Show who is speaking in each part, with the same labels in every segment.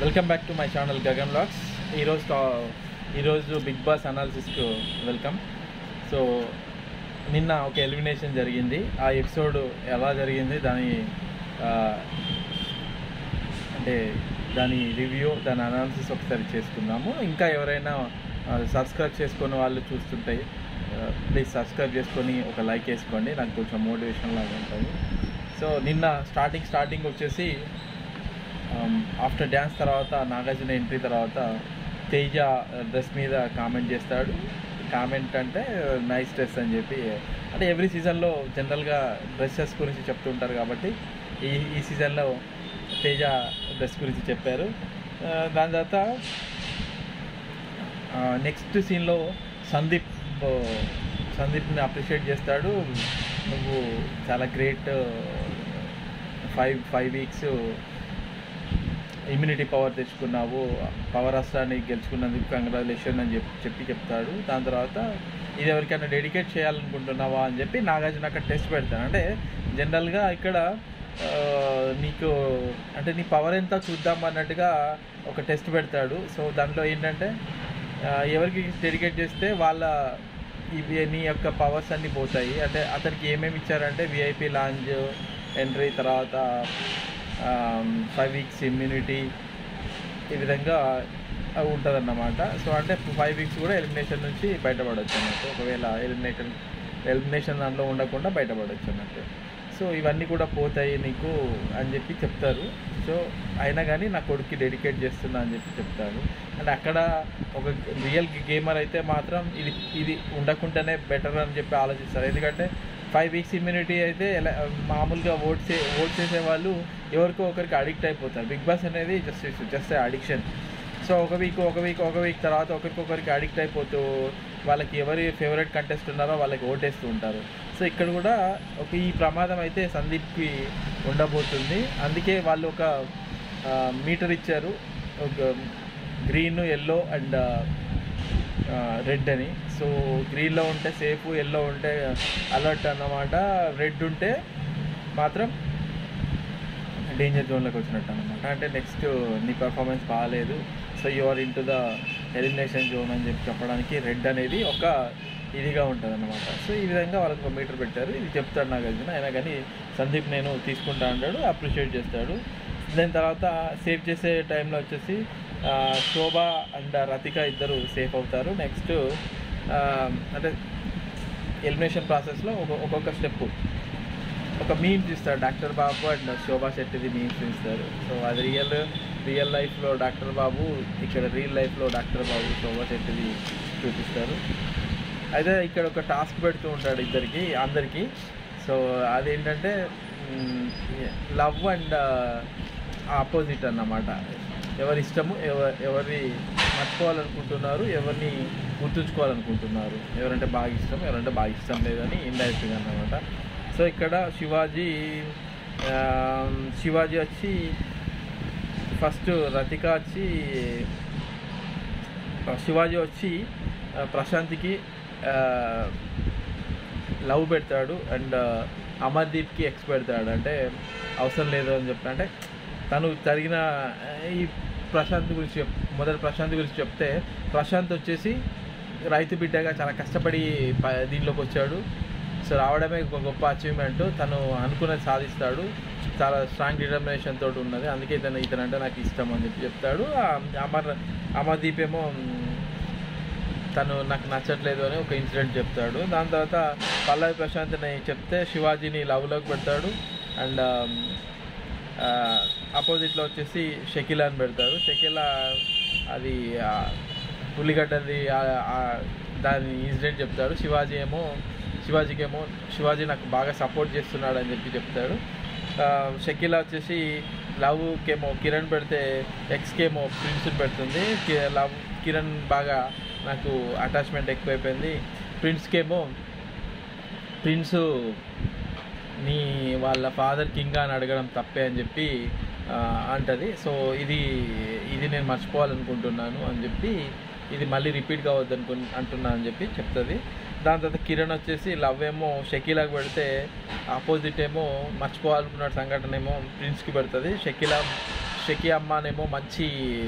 Speaker 1: Welcome back to my channel Gagan లాక్స్ ఈరోజు కా- ఈరోజు బిగ్ బాస్ అనాలిసిస్కు వెల్కమ్ సో నిన్న ఒక ఎలిమినేషన్ జరిగింది ఆ ఎపిసోడ్ ఎలా జరిగింది దాని ఆ, అంటే దాని రివ్యూ దాని అనాలిసిస్ ఒకసారి చేసుకుందాము ఇంకా ఎవరైనా సబ్స్క్రైబ్ చేసుకున్న వాళ్ళు చూస్తుంటే ప్లీజ్ సబ్స్క్రైబ్ చేసుకొని ఒక లైక్ వేసుకోండి నాకు కొంచెం మోటివేషన్ లాగా ఉంటుంది సో నిన్న స్టార్టింగ్ స్టార్టింగ్ వచ్చేసి ఆఫ్టర్ డ్యాన్స్ తర్వాత నాగార్జున ఎంట్రీ తర్వాత తేజ డ్రెస్ మీద కామెంట్ చేస్తాడు కామెంట్ అంటే నైస్ డ్రెస్ అని చెప్పి అంటే ఎవ్రీ సీజన్లో జనరల్గా డ్రెస్సెస్ గురించి చెప్తుంటారు కాబట్టి ఈ ఈ సీజన్లో తేజ డ్రెస్ గురించి చెప్పారు ఆ, దాని తర్వాత నెక్స్ట్ సీన్లో సందీప్ ఆ, సందీప్ని అప్రిషియేట్ చేస్తాడు నువ్వు చాలా great five five weeks immunity power తెచ్చుకున్నావు పవర్ అస్త్రాన్ని గెలుచుకున్నందుకు కంగ్రాచులేషన్ అని చెప్పి చెప్పి చెప్తాడు దాని తర్వాత ఇది ఎవరికైనా డెడికేట్ చేయాలనుకుంటున్నావా అని చెప్పి నాగార్జున అక్కడ టెస్ట్ పెడతాను అంటే జనరల్గా ఇక్కడ ఆ, నీకు అంటే నీ పవర్ ఎంత చూద్దాం అన్నట్టుగా ఒక టెస్ట్ పెడతాడు సో దాంట్లో ఏంటంటే ఆ, ఎవరికి డెడికేట్ చేస్తే వాళ్ళ ఇవి నీ యొక్క పవర్స్ అన్నీ పోతాయి అంటే అతనికి ఏమేమి ఇచ్చారంటే విఐపి లాంజ్ ఎంట్రీ తర్వాత ఫైవ్ వీక్స్ ఇమ్యూనిటీ ఈ విధంగా ఉంటుంది అన్నమాట సో అంటే ఫైవ్ వీక్స్ కూడా ఎలిమినేషన్ నుంచి బయటపడవచ్చు అన్నట్టు ఒకవేళ ఎలిమినేషన్ ఎలిమినేషన్ దాంట్లో ఉండకుండా బయటపడవచ్చు అన్నట్టు సో ఇవన్నీ కూడా పోతాయి నీకు అని చెప్పి చెప్తారు సో అయినా కానీ నా కొడుక్కి డెడికేట్ చేస్తున్నా అని చెప్పి చెప్తారు అంటే అక్కడ ఒక రియల్ గేమర్ అయితే మాత్రం ఇది ఇది ఉండకుండానే బెటర్ అని చెప్పి ఆలోచిస్తారు ఎందుకంటే ఫైవ్ వీక్స్ ఇమ్యూనిటీ అయితే ఎలా మామూలుగా ఓట్ చే ఓట్ చేసే వాళ్ళు ఎవరికో ఒకరికి అడిక్ట్ అయిపోతారు బిగ్ బాస్ అనేది జస్ట్ జస్ట్ అడిక్షన్ సో ఒక వీక్ ఒక వీక్ ఒక వీక్ తర్వాత ఒకరికొకరికి అడిక్ట్ అయిపోతూ వాళ్ళకి ఎవరి ఫేవరెట్ కంటెస్ట్ ఉన్నారో వాళ్ళకి ఓటేస్తూ ఉంటారు సో ఇక్కడ కూడా ఒక ఈ ప్రమాదం అయితే సందీప్కి ఉండబోతుంది అందుకే వాళ్ళు ఒక మీటర్ ఇచ్చారు ఒక గ్రీన్ ఎల్లో అండ్ రెడ్ అని సో గ్రీన్లో ఉంటే సేఫ్ ఎల్లో ఉంటే అలర్ట్ అన్నమాట రెడ్ ఉంటే మాత్రం డేంజర్ జోన్లోకి వచ్చినట్టు అనమాట అంటే నెక్స్ట్ నీ పర్ఫార్మెన్స్ బాగాలేదు so you are into the elimination zone అని చెప్పి చెప్పడానికి రెడ్ అనేది ఒక ఇదిగా ఉంటుంది అనమాట సో ఈ విధంగా వాళ్ళకి ఒక మీటర్ పెట్టారు ఇది చెప్తాడు నాకు తెలిసిన అయినా కానీ సందీప్ నేను తీసుకుంటా అంటాడు అప్రిషియేట్ చేస్తాడు దాని తర్వాత సేవ్ చేసే టైంలో వచ్చేసి ఆ, శోభ అండ్ రతిక ఇద్దరు సేఫ్ అవుతారు నెక్స్ట్ అంటే ఎలిమినేషన్ ప్రాసెస్లో ఒక ఒక్కొక్క స్టెప్ ఒక మీమ్స్ ఇస్తారు డాక్టర్ బాబు అండ్ శోభా శెట్టిది మీమ్స్ ఇస్తారు సో అది రియల్ రియల్ లైఫ్లో డాక్టర్ బాబు ఇక్కడ రియల్ లైఫ్లో డాక్టర్ బాబు శోభా శెట్టిది చూపిస్తారు అయితే ఇక్కడ ఒక టాస్క్ పెడుతూ ఉంటాడు ఇద్దరికి అందరికీ సో అదేంటంటే లవ్ అండ్ ఆపోజిట్ అన్నమాట ఎవరి ఇష్టము ఎవ ఎవరి మర్చిపోవాలనుకుంటున్నారు ఎవరిని గుర్తుంచుకోవాలనుకుంటున్నారు ఎవరంటే బాగా ఇష్టం ఎవరంటే బాగా ఇష్టం లేదని ఇండైరెక్ట్గా అన్నమాట సో ఇక్కడ శివాజీ ఆ, శివాజీ వచ్చి ఫస్ట్ రతిక వచ్చి శివాజీ వచ్చి ఆ, ప్రశాంత్కి ఆ, లవ్ పెడతాడు అండ్ అమర్దీప్కి ఎక్స్ పెడతాడు అంటే అవసరం లేదు అని చెప్పి అంటే తను జరిగిన ఆ, ఈ ప్రశాంత్ గురించి చెప్ మొదటి ప్రశాంత్ గురించి చెప్తే ప్రశాంత్ వచ్చేసి రైతు బిడ్డగా చాలా కష్టపడి ప- దీనిలోకి వచ్చాడు సో రావడమే ఒక గొప్ప అచీవ్మెంట్ తను అనుకున్నది సాధిస్తాడు చాలా స్ట్రాంగ్ డిటర్మినేషన్ తోటి ఉన్నది అందుకే ఇతను ఇతను అంటే నాకు ఇష్టం అని చెప్పి చెప్తాడు ఆ అమర్ అమర్దీప్ ఏమో మ్, తను నాకు నచ్చట్లేదు అని ఒక ఇన్సిడెంట్ చెప్తాడు దాని తర్వాత పల్లవి ప్రశాంత్ని చెప్తే శివాజీని లవ్లోకి పెడతాడు అండ్ ఆపోజిట్లో వచ్చేసి షకీలా అని పెడతారు షకీలా అది ఆ, ఉల్లిగడ్డది ఆ- ఆ దాని ఇన్సిడెంట్ చెప్తాడు శివాజీ ఏమో శివాజీకి ఏమో శివాజీ నాకు బాగా సపోర్ట్ చేస్తున్నాడు అని చెప్పి చెప్తాడు ఆ, షకీలా వచ్చేసి లవ్కేమో కిరణ్ పెడితే ఎక్స్కేమో ప్రిన్స్ని పెడుతుంది కి- లవ్ కిరణ్ బాగా నాకు అటాచ్మెంట్ ఎక్కువైపోయింది ప్రిన్స్కేమో ప్రిన్స్ నీ వాళ్ళ ఫాదర్ కింగ్ అని అడగడం తప్పే అని చెప్పి ఆ, అంటది సో ఇది ఇది నేను మర్చిపోవాలనుకుంటున్నాను అని చెప్పి ఇది మళ్ళీ రిపీట్ కావద్దనుకు అంటున్నా అని చెప్పి చెప్తుంది దాని తర్వాత కిరణ్ వచ్చేసి లవ్ ఏమో షకీలాకి పెడితే ఆపోజిట్ ఏమో మర్చిపోవాలనుకున్న సంఘటన ఏమో ప్రిన్స్కి పెడుతుంది షకీలా షకి అమ్మనేమో మంచి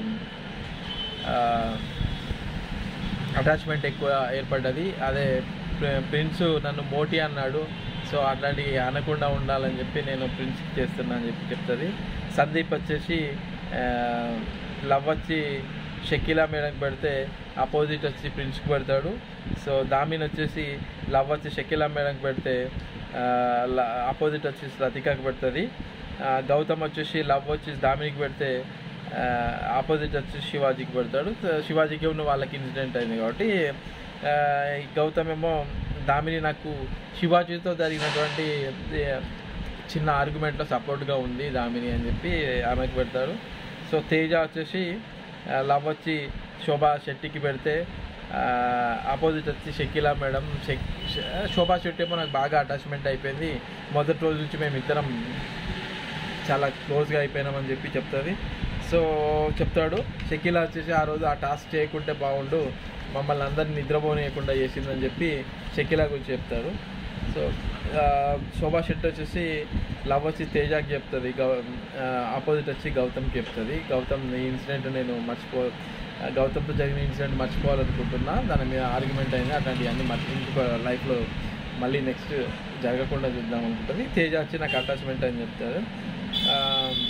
Speaker 1: అటాచ్మెంట్ ఎక్కువ ఏర్పడ్డది అదే ప్రి- ప్రిన్స్ నన్ను మోటి అన్నాడు సో అట్లాంటి అనకుండా ఉండాలని చెప్పి నేను ప్రిన్స్ చేస్తున్నా అని చెప్పి చెప్తుంది సందీప్ వచ్చేసి ఆ, లవ్ వచ్చి షకీలా మేడంకి పెడితే ఆపోజిట్ వచ్చి ప్రిన్స్కి పెడతాడు సో దామిన్ వచ్చేసి లవ్ వచ్చి షకీలా మేడంకి పెడితే ఆపోజిట్ వచ్చేసి రతికాకి పెడుతుంది ఆ, గౌతమ్ వచ్చేసి లవ్ వచ్చేసి దామినికి పెడితే ఆపోజిట్ వచ్చి శివాజీకి పెడతాడు సో శివాజీకి ఉన్న వాళ్ళకి ఇన్సిడెంట్ అయింది కాబట్టి ఆ, ఈ గౌతమ్ ఏమో దామిని నాకు శివాజీతో జరిగినటువంటి ఏ, చిన్న ఆర్గ్యుమెంట్లో సపోర్ట్గా ఉంది దామిని అని చెప్పి ఆమెకు పెడతాడు సో తేజ వచ్చేసి ఆ, లవ్ వచ్చి శోభా శెట్టికి పెడితే ఆపోజిట్ వచ్చి షకీలా మేడం షక్ శోభా శెట్టి ఏమో నాకు బాగా అటాచ్మెంట్ అయిపోయింది మొదటి రోజు నుంచి మేము ఇద్దరం చాలా క్లోజ్గా అయిపోయినామని చెప్పి చెప్తుంది సో చెప్తాడు షకీలా వచ్చేసి ఆ రోజు ఆ టాస్క్ చేయకుంటే బాగుండు మమ్మల్ని అందరిని నిద్రపోనీయకుండా చేసిందని చెప్పి షకీలా గురించి చెప్తాడు సో ఆ, శోభా శెట్టి వచ్చేసి లవ్ వచ్చి తేజాకి చెప్తుంది గౌ ఆపోజిట్ వచ్చి గౌతమ్కి చెప్తుంది గౌతమ్ ఈ ఇన్సిడెంట్ నేను మర్చిపో ఆ, గౌతమ్తో జరిగిన ఇన్సిడెంట్ మర్చిపోవాలనుకుంటున్నా దాని మీద ఆర్గ్యుమెంట్ అయింది అట్లాంటివన్నీ మర్చి ఇంకొక లైఫ్లో మళ్ళీ నెక్స్ట్ జరగకుండా చూద్దాం అనుకుంటుంది తేజ వచ్చి నాకు అటాచ్మెంట్ అని చెప్తారు ఆ,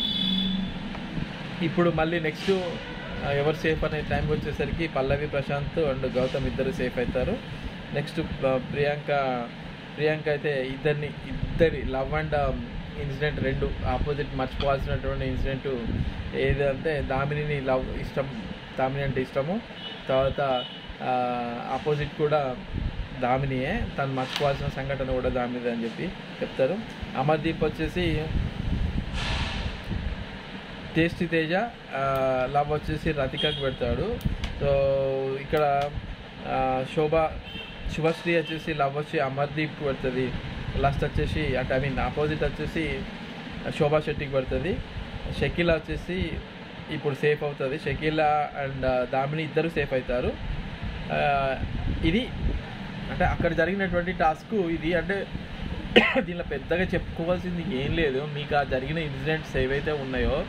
Speaker 1: ఇప్పుడు మళ్ళీ నెక్స్ట్ ఎవరు సేఫ్ అనే టైంకి వచ్చేసరికి పల్లవి ప్రశాంత్ అండ్ గౌతమ్ ఇద్దరు సేఫ్ అవుతారు నెక్స్ట్ ప్రియాంక ప్రియాంక అయితే ఇద్దరిని ఇద్దరి లవ్ అండ్ ఇన్సిడెంట్ రెండు ఆపోజిట్ మర్చిపోవాల్సినటువంటి ఇన్సిడెంట్ ఏదంటే దామిని లవ్ ఇష్టం దామిని అంటే ఇష్టము తర్వాత ఆపోజిట్ కూడా దామినియే తను మర్చిపోవాల్సిన సంఘటన కూడా దామినిదే అని చెప్పి చెప్తారు అమర్దీప్ వచ్చేసి టేస్టీ తేజ ఆ, లవ్ వచ్చేసి రతికకు పెడతాడు సో ఇక్కడ ఆ, శోభ శుభశ్రీ వచ్చేసి లవ్ వచ్చి అమర్దీప్కి పెడుతుంది లాస్ట్ వచ్చేసి అంటే ఐ మీన్ ఆపోజిట్ వచ్చేసి శోభా శెట్టికి పెడుతుంది షకీలా వచ్చేసి ఇప్పుడు సేఫ్ అవుతుంది షకీలా అండ్ దామిని ఇద్దరు సేఫ్ అవుతారు ఆ, ఇది అంటే అక్కడ జరిగినటువంటి టాస్క్ ఇది అంటే దీనిలో పెద్దగా చెప్పుకోవాల్సింది ఏం లేదు మీకు ఆ జరిగిన ఇన్సిడెంట్స్ ఏవైతే ఉన్నాయో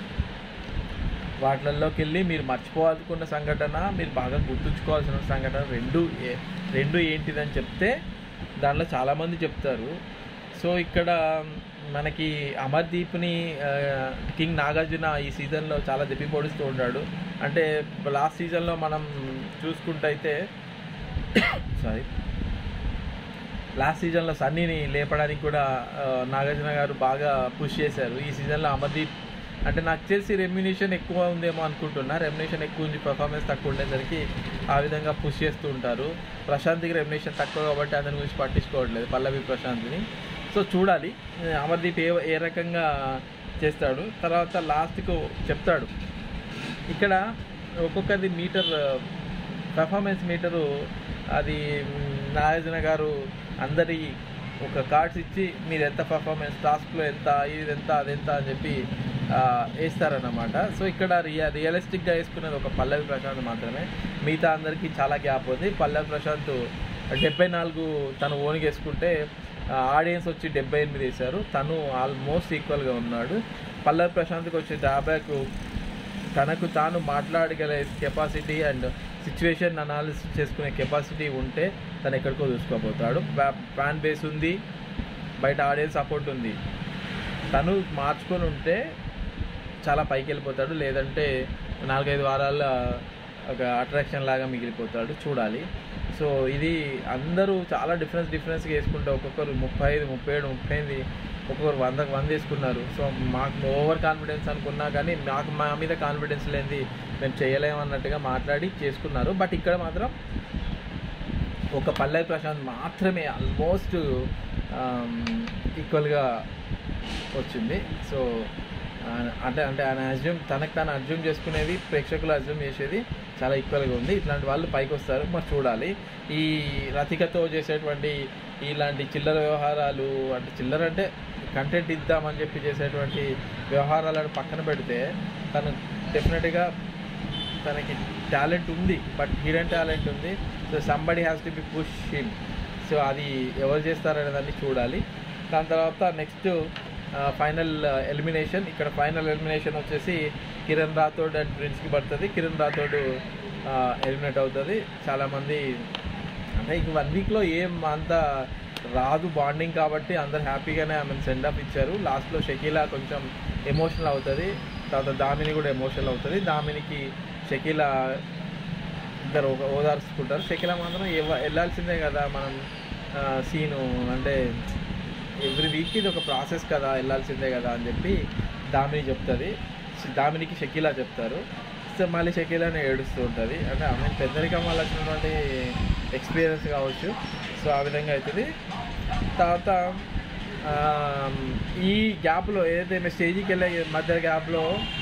Speaker 1: వాటిల్లోకి వెళ్ళి మీరు మర్చిపోవాలనుకున్న సంఘటన మీరు బాగా గుర్తుంచుకోవాల్సిన సంఘటన రెండు ఏ- రెండు ఏంటిదని చెప్తే దానిలో చాలామంది చెప్తారు సో ఇక్కడ మనకి అమర్దీప్ని ఆ, కింగ్ నాగార్జున ఈ సీజన్లో చాలా దెప్పి పొడుస్తూ ఉన్నాడు అంటే లాస్ట్ సీజన్లో మనం చూసుకుంటైతే సారీ లాస్ట్ సీజన్లో సన్నీని లేపడానికి కూడా ఆ, నాగార్జున గారు బాగా పుష్ చేశారు ఈ సీజన్లో అమర్దీప్ అంటే నాకు తెలిసి రెమ్యునేషన్ ఎక్కువ ఉందేమో అనుకుంటున్నా రెమ్యునేషన్ ఎక్కువ ఉంది పర్ఫార్మెన్స్ తక్కువ ఉండేసరికి ఆ విధంగా పుష్ చేస్తూ ఉంటారు ప్రశాంత్కి రెమ్యునేషన్ తక్కువ కాబట్టి అతని గురించి పట్టించుకోవట్లేదు పల్లవి ప్రశాంత్ని సో చూడాలి ఆ, అమర్దీప్ ఏ ఏ రకంగా చేస్తాడు తర్వాత లాస్ట్కు చెప్తాడు ఇక్కడ ఒక్కొక్కది మీటర్ పెర్ఫార్మెన్స్ మీటరు అది మ్, నాగార్జున గారు అందరి ఒక కార్డ్స్ ఇచ్చి మీరు ఎంత పర్ఫార్మెన్స్ టాస్క్లో ఎంత ఇది ఎంత అది ఎంత అని చెప్పి ఆ, వేస్తారన్నమాట సో ఇక్కడ రియా రియలిస్టిక్గా వేసుకున్నది ఒక పల్లవి ప్రశాంత్ మాత్రమే మిగతా అందరికీ చాలా గ్యాప్ ఉంది పల్లవి ప్రశాంత్ డెబ్బై నాలుగు తను ఓన్గా వేసుకుంటే ఆడియన్స్ వచ్చి డెబ్బై ఎనిమిది వేశారు తను ఆల్మోస్ట్ ఈక్వల్గా ఉన్నాడు పల్లవి ప్రశాంత్కి వచ్చే డ్రాబ్యాక్ తనకు తాను మాట్లాడగల కెపాసిటీ అండ్ సిచ్యువేషన్ అనాలిసిస్ చేసుకునే కెపాసిటీ ఉంటే తను ఎక్కడికో చూసుకోబోతాడు ఫ్యాన్ బేస్ ఉంది బయట ఆడియన్స్ సపోర్ట్ ఉంది తను మార్చుకొని ఉంటే చాలా పైకి వెళ్ళిపోతాడు లేదంటే నాలుగైదు వారాల ఒక అట్రాక్షన్ లాగా మిగిలిపోతాడు చూడాలి సో ఇది అందరూ చాలా డిఫరెన్స్ డిఫరెన్స్గా వేసుకుంటే ఒక్కొక్కరు ముప్పై ఐదు ముప్పై ఏడు ముప్పై ఎనిమిది ఒక్కొక్కరు వందకు వంద వేసుకున్నారు సో మాకు ఓవర్ కాన్ఫిడెన్స్ అనుకున్నా కానీ మాకు మా మీద కాన్ఫిడెన్స్ లేనిది మేము చేయలేము అన్నట్టుగా మాట్లాడి చేసుకున్నారు బట్ ఇక్కడ మాత్రం ఒక పల్లవి ప్రశాంత్ మాత్రమే ఆల్మోస్ట్ ఈక్వల్గా వచ్చింది సో ఆ, అంటే అంటే ఆయన అజ్యూమ్ తనకు తాను అజ్యూమ్ చేసుకునేది ప్రేక్షకులు అజ్యూమ్ చేసేది చాలా ఈక్వల్గా ఉంది ఇట్లాంటి వాళ్ళు పైకి వస్తారు మరి చూడాలి ఈ రతికతో చేసేటువంటి ఇలాంటి చిల్లర వ్యవహారాలు అంటే చిల్లర అంటే కంటెంట్ ఇద్దామని చెప్పి చేసేటువంటి వ్యవహారాలను పక్కన పెడితే తను డెఫినెట్గా తనకి టాలెంట్ ఉంది బట్ హిడెన్ టాలెంట్ ఉంది so somebody has to be push him so అది ఎవరు చేస్తారనే దాన్ని చూడాలి దాని తర్వాత నెక్స్ట్ ఫైనల్ ఎలిమినేషన్ ఇక్కడ ఫైనల్ ఎలిమినేషన్ వచ్చేసి కిరణ్ రాథోడ్ అండ్ ప్రిన్స్కి పడుతుంది కిరణ్ రాథోడ్ ఎలిమినేట్ అవుతుంది చాలామంది అంటే ఇంక వన్ వీక్లో ఏం అంత రాదు బాండింగ్ కాబట్టి అందరు హ్యాపీగానే ఆమె సెండ్ ఆఫ్ ఇచ్చారు లాస్ట్లో షకీలా కొంచెం ఎమోషనల్ అవుతుంది తర్వాత దామిని కూడా ఎమోషనల్ అవుతుంది దామినికి షకీలా ఇద్దరు ఒక ఓదార్చుకుంటారు షకీలా మాత్రం ఎవ- వెళ్ళాల్సిందే కదా మనం సీను అంటే ఎవ్రీ వీక్ ఇది ఒక ప్రాసెస్ కదా వెళ్ళాల్సిందే కదా అని చెప్పి దామిని చెప్తుంది దామినికి షకీలా చెప్తారు సో మళ్ళీ షకీలానే ఏడుస్తూ ఉంటుంది అంటే ఆమె పెద్దరికం వల్ల వచ్చినటువంటి ఎక్స్పీరియన్స్ కావచ్చు సో ఆ విధంగా అవుతుంది తర్వాత ఆ, ఈ గ్యాప్లో ఏదైతే మేము స్టేజ్కి వెళ్ళే మధ్య గ్యాప్లో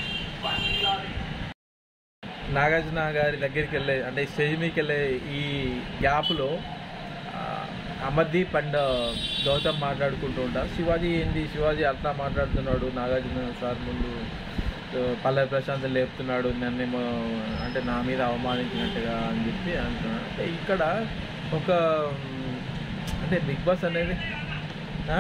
Speaker 1: నాగార్జున గారి దగ్గరికి వెళ్ళే అంటే స్టేజ్ మీదకి వెళ్ళే ఈ గ్యాప్లో ఆ, అమర్దీప్ అండ్ గౌతమ్ మాట్లాడుకుంటూ ఉంటారు శివాజీ ఏంది శివాజీ అట్లా మాట్లాడుతున్నాడు నాగార్జున సార్ ముందు ఆ, పల్లవి ప్రశాంత్ లేపుతున్నాడు నన్నేమో అంటే నా మీద అవమానించినట్టుగా అని చెప్పి అంటున్నాడు అంటే ఇక్కడ ఒక మ్, అంటే బిగ్ బాస్ అనేది ఆ?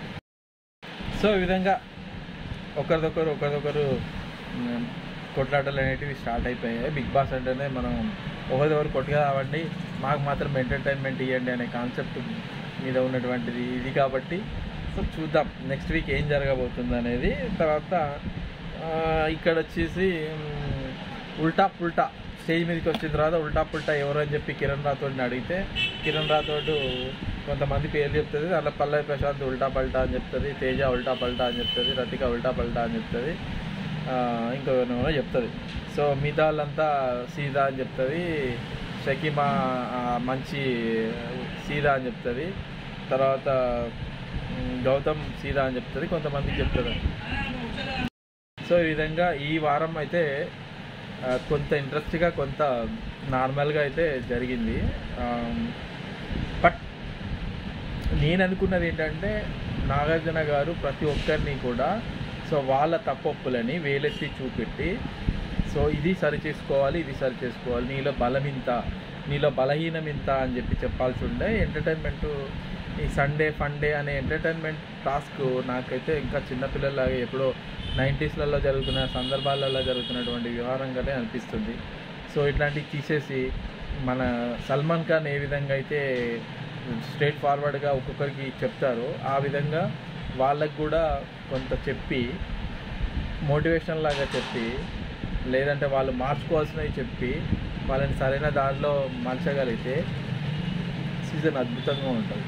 Speaker 1: సో ఈ విధంగా ఒకరిదొకరు ఒకరిదొకరు మ్, కొట్లాటలు అనేటివి స్టార్ట్ అయిపోయాయి బిగ్ బాస్ అంటేనే మనం ఒకరిదొకరు కొట్టుగా రావండి మాకు మాత్రం ఎంటర్టైన్మెంట్ ఇవ్వండి అనే కాన్సెప్ట్ మీద ఉన్నటువంటిది ఇది కాబట్టి సో చూద్దాం నెక్స్ట్ వీక్ ఏం జరగబోతుంది అనేది తర్వాత ఆ, ఇక్కడ వచ్చేసి మ్, ఉల్టా పుల్టా స్టేజ్ మీదకి వచ్చిన తర్వాత ఉల్టా పుల్టా ఎవరు అని చెప్పి కిరణ్ రాథోడ్ని అడిగితే కిరణ్ రాథోడ్ కొంతమంది పేరు చెప్తుంది అలా పల్లవి ప్రశాంత్ ఉల్టా పల్టా అని చెప్తుంది తేజ ఉల్టా పల్టా అని చెప్తుంది రతిక ఉల్టా పల్టా అని చెప్తుంది ఇంకో ఎవరినో చెప్తుంది సో మిగతా వాళ్ళంతా సీదా అని చెప్తుంది షకీమా ఆ, మంచి సీదా అని చెప్తుంది తర్వాత మ్, గౌతమ్ సీదా అని చెప్తుంది కొంతమందికి చెప్తుంది సో ఈ విధంగా ఈ వారం అయితే ఆ, కొంత ఇంట్రెస్ట్గా కొంత నార్మల్గా అయితే జరిగింది బట్ నేను అనుకున్నది ఏంటంటే నాగార్జున గారు ప్రతి ఒక్కరిని కూడా సో వాళ్ళ తప్పొప్పులని వేలెత్తి చూపెట్టి సో ఇది సరి చేసుకోవాలి ఇది సరి చేసుకోవాలి నీలో బలం ఇంత నీలో బలహీనం ఇంత అని చెప్పి చెప్పాల్సి ఉండే ఎంటర్టైన్మెంట్ ఈ సండే ఫండే అనే ఎంటర్టైన్మెంట్ టాస్క్ నాకైతే ఇంకా చిన్నపిల్లలాగా ఎప్పుడో నైంటీస్లలో జరుగుతున్న సందర్భాలలో జరుగుతున్నటువంటి వ్యవహారంగానే అనిపిస్తుంది సో ఇట్లాంటివి తీసేసి మన సల్మాన్ ఖాన్ ఏ విధంగా అయితే స్ట్రేట్ ఫార్వర్డ్గా ఒక్కొక్కరికి చెప్తారో ఆ విధంగా వాళ్ళకు కూడా కొంత చెప్పి మోటివేషన్ లాగా చెప్పి లేదంటే వాళ్ళు మార్చుకోవాల్సినవి చెప్పి వాళ్ళని సరైన దారిలో మలచగలిగితే సీజన్ అద్భుతంగా ఉంటుంది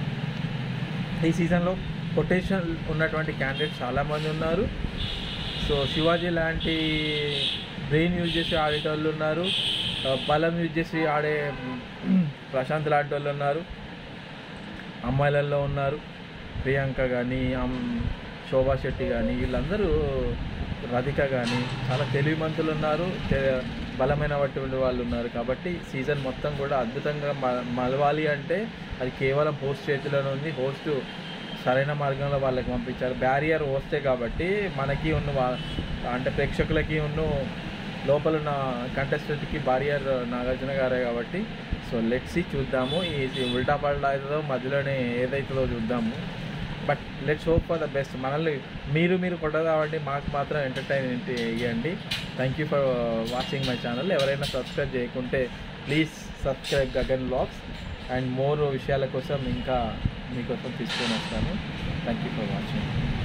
Speaker 1: ఈ సీజన్లో పొటెన్షియల్ ఉన్నటువంటి క్యాండిడేట్స్ చాలామంది ఉన్నారు సో శివాజీ లాంటి బ్రెయిన్ యూజ్ చేసి ఆడేటోళ్ళు ఉన్నారు ఆ, బలం యూజ్ చేసి ఆడే మ్, ప్రశాంత్ లాంటి వాళ్ళు ఉన్నారు అమ్మాయిలలో ఉన్నారు ప్రియాంక కానీ శోభా శెట్టి కానీ వీళ్ళందరూ రధిక కానీ చాలా తెలివిమంతులు ఉన్నారు తె- బలమైన అటువంటి వాళ్ళు ఉన్నారు కాబట్టి సీజన్ మొత్తం కూడా అద్భుతంగా మ- మలవాలి అంటే అది కేవలం హోస్ట్ చేతిలోనే ఉంది హోస్ట్ సరైన మార్గంలో వాళ్ళకి పంపించారు బ్యారియర్ హోస్టే కాబట్టి మనకి ఉన్న వా- అంటే ప్రేక్షకులకి ఉన్న లోపల ఉన్న కంటెస్టెంట్కి బారియర్ నాగార్జున గారే కాబట్టి సో లెట్సి చూద్దాము ఈ ఉల్టా పల్టా అవుతుందో మధ్యలోనే ఏదైతుందో చూద్దాము but let's hope for the best మనల్ని మీరు మీరు కొట్టదామండి మాకు మాత్రం ఎంటర్టైన్మెంట్ ఇవ్వండి thank you for watching my channel ఎవరైనా సబ్స్క్రైబ్ చేయకుంటే please subscribe Gagan blogs and more విషయాల కోసం ఇంకా మీకోసం తీసుకొని వస్తాను థ్యాంక్ యూ ఫర్ వాచింగ్